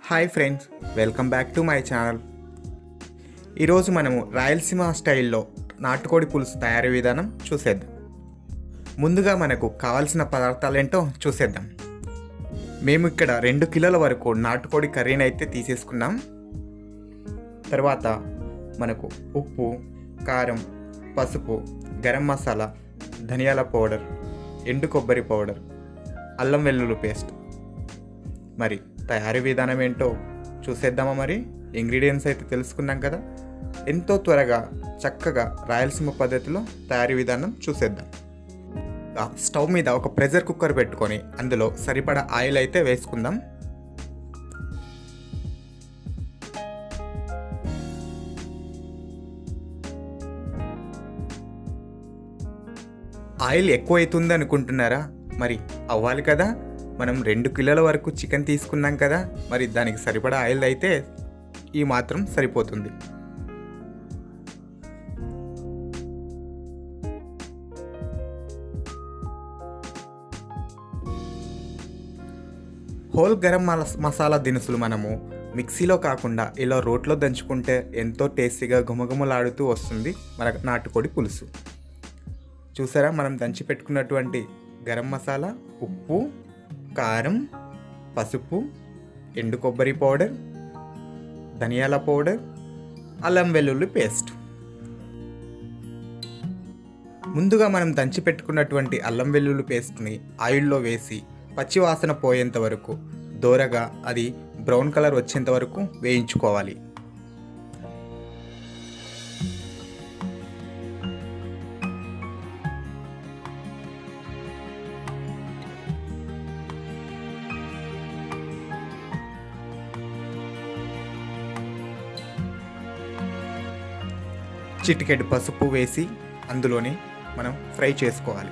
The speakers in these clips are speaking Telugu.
hi friends welcome back to my channel ఈరోజు మనము రాయలసీమ స్టైల్లో నాటుకోడి పులుసు తయారీ విధానం చూసేద్దాం ముందుగా మనకు కావాల్సిన పదార్థాలు ఏంటో చూసేద్దాం మేము ఇక్కడ రెండు కిలోల వరకు నాటుకోడి కర్రీని అయితే తీసేసుకున్నాం తర్వాత మనకు ఉప్పు కారం పసుపు గరం మసాలా ధనియాల పౌడర్ ఎండు కొబ్బరి పౌడర్ అల్లం వెల్లుల్లి పేస్ట్ మరి తయారీ విధానం ఏంటో చూసేద్దామా మరి ఇంగ్రీడియంట్స్ అయితే తెలుసుకున్నాం కదా ఎంతో త్వరగా చక్కగా రాయలసీమ పద్ధతిలో తయారీ విధానం చూసేద్దాం ఆ, స్టవ్ మీద ఒక ప్రెషర్ కుక్కర్ పెట్టుకొని అందులో సరిపడా ఆయిల్ అయితే వేసుకుందాం ఆయిల్ ఎక్కువ అవుతుంది అనుకుంటున్నారా మరి అవ్వాలి కదా మనం రెండు కిలోల వరకు చికెన్ తీసుకున్నాం కదా మరి దానికి సరిపడా ఆయిల్ అయితే ఈ మాత్రం సరిపోతుంది హోల్ గరం మల- మసాలా దినుసులు మనము మిక్సీలో కాకుండా ఇలా రోట్లో దంచుకుంటే ఎంతో టేస్టీగా గుమగుమలాడుతూ వస్తుంది మన నాటుకోడి పులుసు చూసారా మనం దంచి పెట్టుకున్నటువంటి గరం మసాలా ఉప్పు కారం పసుపు ఎండు కొబ్బరి పౌడర్ ధనియాల పౌడర్ అల్లం వెల్లుల్లి పేస్ట్ ముందుగా మనం దంచి పెట్టుకున్నటువంటి అల్లం వెల్లుల్లి పేస్ట్ని ఆయిల్లో వేసి పచ్చి వాసన పోయేంత వరకు దోరగా అది బ్రౌన్ కలర్ వచ్చేంత వరకు వేయించుకోవాలి చిటికెడు పసుపు వేసి అందులోనే మనం ఫ్రై చేసుకోవాలి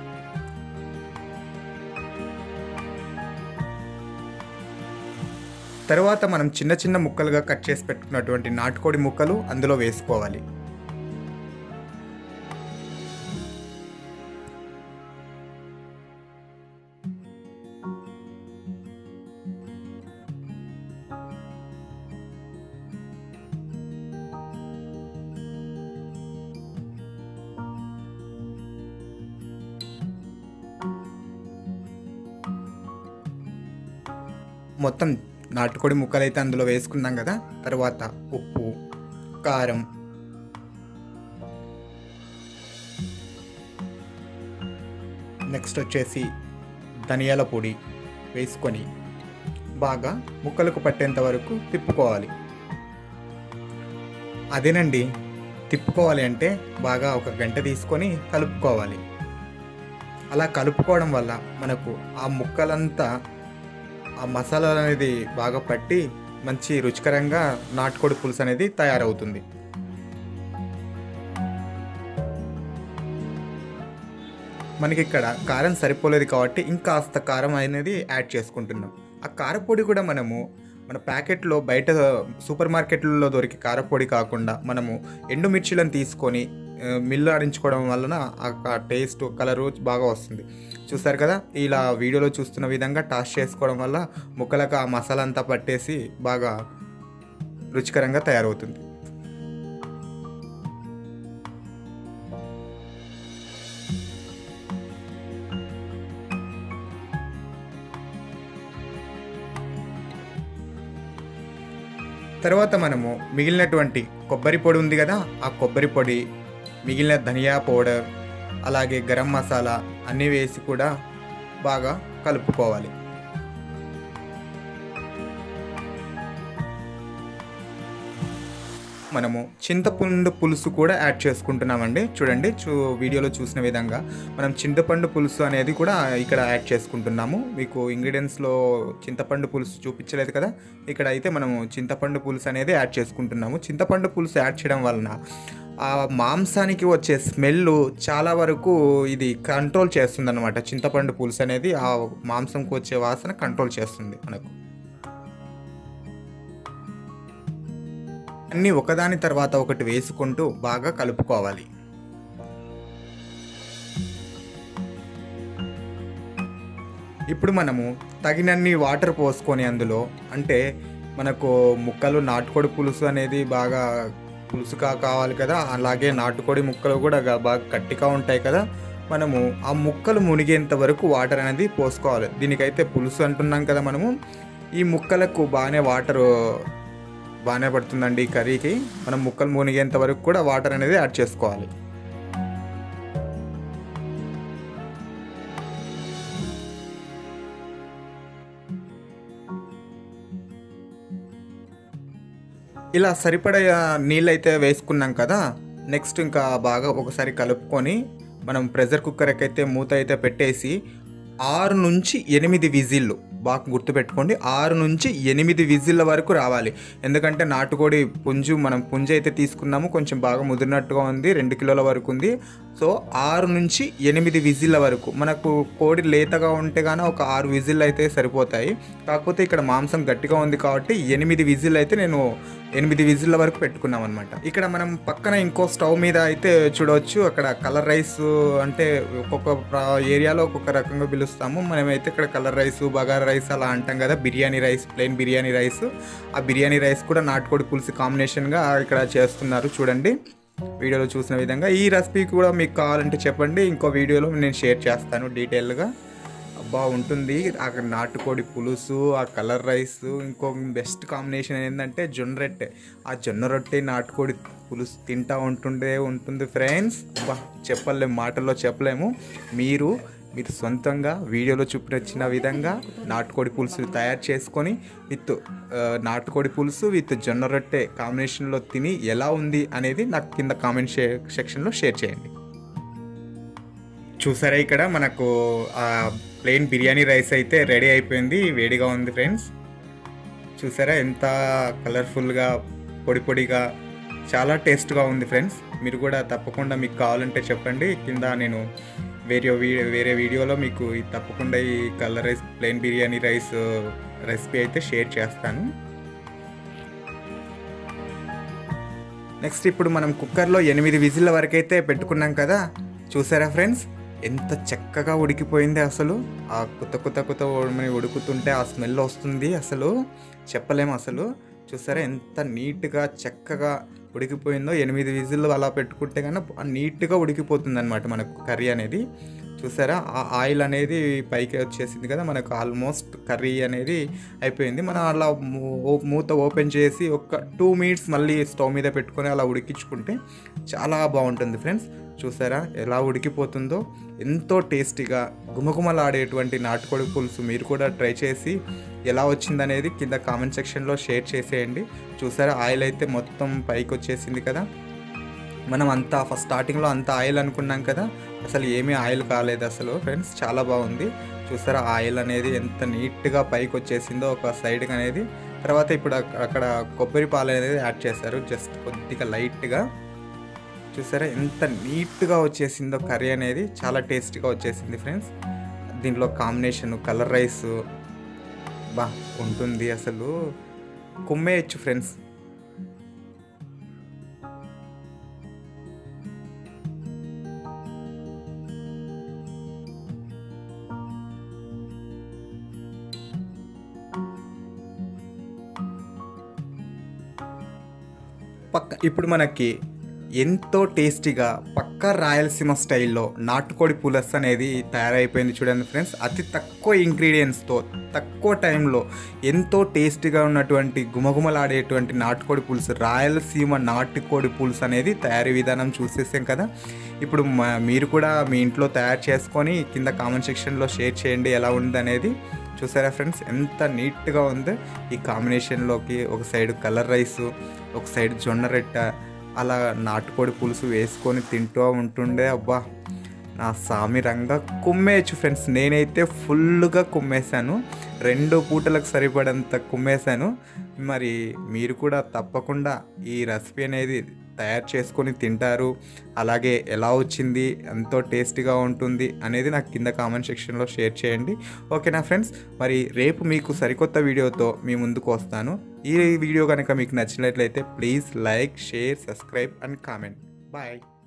తర్వాత మనం చిన్న చిన్న ముక్కలుగా కట్ చేసి పెట్టుకున్నటువంటి నాటుకోడి ముక్కలు అందులో వేసుకోవాలి మొత్తం నాటుకోడి ముక్కలు అయితే అందులో వేసుకున్నాం కదా తర్వాత ఉప్పు కారం నెక్స్ట్ వచ్చేసి ధనియాల పొడి వేసుకొని బాగా ముక్కలకు పట్టేంత వరకు తిప్పుకోవాలి అదేనండి తిప్పుకోవాలి అంటే బాగా ఒక గంట తీసుకొని కలుపుకోవాలి అలా కలుపుకోవడం వల్ల మనకు ఆ ముక్కలంతా ఆ మసాలా అనేది బాగా పట్టి మంచి రుచికరంగా నాటుకోడి పులుసు అనేది తయారవుతుంది మనకి ఇక్కడ కారం సరిపోలేదు కాబట్టి ఇంకాస్త కారం అనేది యాడ్ చేసుకుంటున్నాం ఆ కారపొడి కూడా మనము మన ప్యాకెట్లో బయట సూపర్ మార్కెట్లలో దొరికే కారపొడి కాకుండా మనము ఎండుమిర్చిలను తీసుకొని ఆ, మిల్లు ఆడించుకోవడం వలన ఆ టేస్ట్ కలరు బాగా వస్తుంది చూస్తారు కదా ఇలా వీడియోలో చూస్తున్న విధంగా టాస్ చేసుకోవడం వల్ల ముక్కలకు ఆ మసాలా అంతా పట్టేసి బాగా రుచికరంగా తయారవుతుంది తర్వాత మనము మిగిలినటువంటి కొబ్బరి పొడి ఉంది కదా ఆ కొబ్బరి పొడి మిగిలిన ధనియా పౌడర్ అలాగే గరం మసాలా అన్నీ వేసి కూడా బాగా కలుపుకోవాలి మనము చింతపండు పులుసు కూడా యాడ్ చేసుకుంటున్నామండి చూడండి చూ వీడియోలో చూసిన విధంగా మనం చింతపండు పులుసు అనేది కూడా ఇక్కడ యాడ్ చేసుకుంటున్నాము మీకు ఇంగ్రీడియంట్స్లో చింతపండు పులుసు చూపించలేదు కదా ఇక్కడ అయితే మనము చింతపండు పులుసు అనేది యాడ్ చేసుకుంటున్నాము చింతపండు పులుసు యాడ్ చేయడం వలన ఆ మాంసానికి వచ్చే స్మెల్ చాలా వరకు ఇది కంట్రోల్ చేస్తుంది అనమాట చింతపండు పులుసు అనేది ఆ మాంసంకి వచ్చే వాసన కంట్రోల్ చేస్తుంది మనకు అన్నీ ఒకదాని తర్వాత ఒకటి వేసుకుంటూ బాగా కలుపుకోవాలి ఇప్పుడు మనము తగినన్ని వాటర్ పోసుకొని అందులో అంటే మనకు ముక్కలు నాటుకోడి పులుసు అనేది బాగా పులుసుగా కావాలి కదా అలాగే నాటుకోడి ముక్కలు కూడా గా- బాగా గట్టిగా ఉంటాయి కదా మనము ఆ ముక్కలు మునిగేంత వరకు వాటర్ అనేది పోసుకోవాలి దీనికైతే పులుసు అంటున్నాం కదా మనము ఈ ముక్కలకు బాగానే వాటర్ బాగానే పడుతుందండి ఈ కర్రీకి మనం ముక్కలు మునిగేంత వరకు కూడా వాటర్ అనేది యాడ్ చేసుకోవాలి ఇలా సరిపడా నీళ్ళైతే వేసుకున్నాం కదా నెక్స్ట్ ఇంకా బాగా ఒకసారి కలుపుకొని మనం ప్రెషర్ కుక్కర్కి అయితే మూత అయితే పెట్టేసి ఆరు నుంచి ఎనిమిది విజిల్లు బాగా గుర్తుపెట్టుకోండి ఆరు నుంచి ఎనిమిది విజిల్ల వరకు రావాలి ఎందుకంటే నాటుకోడి పుంజు మనం పుంజు అయితే తీసుకున్నాము కొంచెం బాగా ముదిరినట్టుగా ఉంది రెండు కిలోల వరకు ఉంది సో ఆరు నుంచి ఎనిమిది విజిల్ల వరకు మనకు కోడి లేతగా ఉంటే గానీ ఒక ఆరు విజిల్ అయితే సరిపోతాయి కాకపోతే ఇక్కడ మాంసం గట్టిగా ఉంది కాబట్టి ఎనిమిది విజిల్ అయితే నేను ఎనిమిది విజిల్ల వరకు పెట్టుకున్నాం అనమాట ఇక్కడ మనం పక్కన ఇంకో స్టవ్ మీద అయితే చూడవచ్చు అక్కడ కలర్ రైస్ అంటే ఒక్కొక్క ప్రా- ఏరియాలో ఒక్కొక్క రకంగా పిలుస్తాము మనమైతే ఇక్కడ కలర్ రైస్ బగారా రైస్ అలా అంటాం కదా biryani rice plain biryani rice ఆ బిర్యానీ రైస్ కూడా నాటుకోడి పులుసు కాంబినేషన్గా ఇక్కడ చేస్తున్నారు చూడండి వీడియోలో చూసిన విధంగా ఈ రెసిపీ కూడా మీకు కావాలంటే చెప్పండి ఇంకో వీడియోలో నేను షేర్ చేస్తాను డీటెయిల్గా అబ్బా ఉంటుంది అక్కడ నాటుకోడి పులుసు ఆ కలర్ రైస్ ఇంకో బెస్ట్ కాంబినేషన్ ఏంటంటే జొన్న రొట్టె ఆ జొన్న రొట్టె నాటుకోడి పులుసు తింటా ఉంటుండే ఉంటుంది ఫ్రెండ్స్ అబ్బా చెప్పలేము మాటల్లో చెప్పలేము మీరు మీరు సొంతంగా వీడియోలో చూపించిన విధంగా నాటుకోడి పులుసు తయారు చేసుకొని విత్ ఆ, నాటుకోడి పులుసు విత్ జొన్న రొట్టె కాంబినేషన్లో తిని ఎలా ఉంది అనేది నాకు కింద కామెంట్ సెక్షన్లో షేర్ చేయండి చూసారా ఇక్కడ మనకు ఆ ప్లెయిన్ బిర్యానీ రైస్ అయితే రెడీ అయిపోయింది వేడిగా ఉంది ఫ్రెండ్స్ చూసారా ఎంత కలర్ఫుల్గా పొడి పొడిగా చాలా టేస్ట్గా ఉంది ఫ్రెండ్స్ మీరు కూడా తప్పకుండా మీకు కావాలంటే చెప్పండి కింద నేను వేరే వీడియో వేరే వీడియోలో మీకు ఈ తప్పకుండా ఈ colour rice plain biryani rice recipe అయితే షేర్ చేస్తాను నెక్స్ట్ ఇప్పుడు మనం కుక్కర్లో ఎనిమిది విజిల్ల వరకు అయితే పెట్టుకున్నాం కదా చూసారా ఫ్రెండ్స్ ఎంత చక్కగా ఉడికిపోయింది అసలు ఆ కుత్త కుత్త కుత్త ఉడమని ఉడుకుతుంటే ఆ స్మెల్ వస్తుంది అసలు చెప్పలేము అసలు చూసారా ఎంత నీట్గా చక్కగా ఉడికిపోయిందో ఎనిమిది విజిల్లు అలా పెట్టుకుంటే కన్నా నీట్గా ఉడికిపోతుంది అనమాట మనకు కర్రీ అనేది చూసారా ఆ ఆయిల్ అనేది పైకి వచ్చేసింది కదా మనకు ఆల్మోస్ట్ కర్రీ అనేది అయిపోయింది మనం అలా మూ- మూత ఓపెన్ చేసి ఒక టూ మినిట్స్ మళ్ళీ స్టవ్ మీద పెట్టుకొని అలా ఉడికించుకుంటే చాలా బాగుంటుంది ఫ్రెండ్స్ చూసారా ఎలా ఉడికిపోతుందో ఎంతో టేస్టీగా గుమగుమలాడేటువంటి నాటుకోడి పులుసు మీరు కూడా ట్రై చేసి ఎలా వచ్చిందనేది కింద కామెంట్ సెక్షన్లో షేర్ చేసేయండి చూసారా ఆయిల్ అయితే మొత్తం పైకి వచ్చేసింది కదా మనం అంతా ఫస్ట్ స్టార్టింగ్లో అంత ఆయిల్ అనుకున్నాం కదా అసలు ఏమీ ఆయిల్ కాలేదు అసలు ఫ్రెండ్స్ చాలా బాగుంది చూసారా ఆయిల్ అనేది ఎంత నీట్గా పైకి వచ్చేసిందో ఒక సైడ్కి అనేది తర్వాత ఇప్పుడు అక్క- అక్కడ కొబ్బరి పాలు అనేది యాడ్ చేశారు జస్ట్ కొద్దిగా లైట్గా చూసారా ఎంత నీట్గా వచ్చేసిందో కర్రీ అనేది చాలా టేస్టీగా వచ్చేసింది ఫ్రెండ్స్ దీంట్లో కాంబినేషన్ కలర్ రైస్ బా ఉంటుంది అసలు కుమ్మేయచ్చు ఫ్రెండ్స్ పక్క ఇప్పుడు మనకి ఎంతో టేస్టీగా పక్క రాయలసీమ స్టైల్లో నాటుకోడి పులస్ అనేది తయారైపోయింది చూడండి ఫ్రెండ్స్ అతి తక్కువ ఇంగ్రీడియంట్స్తో తక్కువ టైంలో ఎంతో టేస్టీగా ఉన్నటువంటి గుమగుమలాడేటువంటి నాటుకోడి పులుసు రాయలసీమ నాటుకోడి పులుసు అనేది తయారీ విధానం చూసేసాం కదా ఇప్పుడు మ- మీరు కూడా మీ ఇంట్లో తయారు చేసుకొని కింద కామెంట్ సెక్షన్లో షేర్ చేయండి ఎలా ఉంది అనేది చూసారా ఫ్రెండ్స్ ఎంత నీట్గా ఉందో ఈ కాంబినేషన్లోకి ఒక సైడ్ కలర్ రైస్ ఒక సైడ్ జొన్న రొట్టె అలా నాటుకోడి పులుసు వేసుకొని తింటూ ఉంటుండే అబ్బా నా సామి రంగా కుమ్మేయచ్చు ఫ్రెండ్స్ నేనైతే ఫుల్గా కుమ్మేశాను రెండు పూటలకు సరిపడంత కుమ్మేశాను మరి మీరు కూడా తప్పకుండా ఈ రెసిపీ అనేది తయారు చేసుకొని తింటారు అలాగే ఎలా వచ్చింది ఎంతో టేస్టీగా ఉంటుంది అనేది నాకు కింద కామెంట్ సెక్షన్లో షేర్ చేయండి ఓకేనా ఫ్రెండ్స్ మరి రేపు మీకు సరికొత్త వీడియోతో మీ ముందుకు వస్తాను ఈ వీడియో కనుక మీకు నచ్చినట్లయితే please like share subscribe and comment bye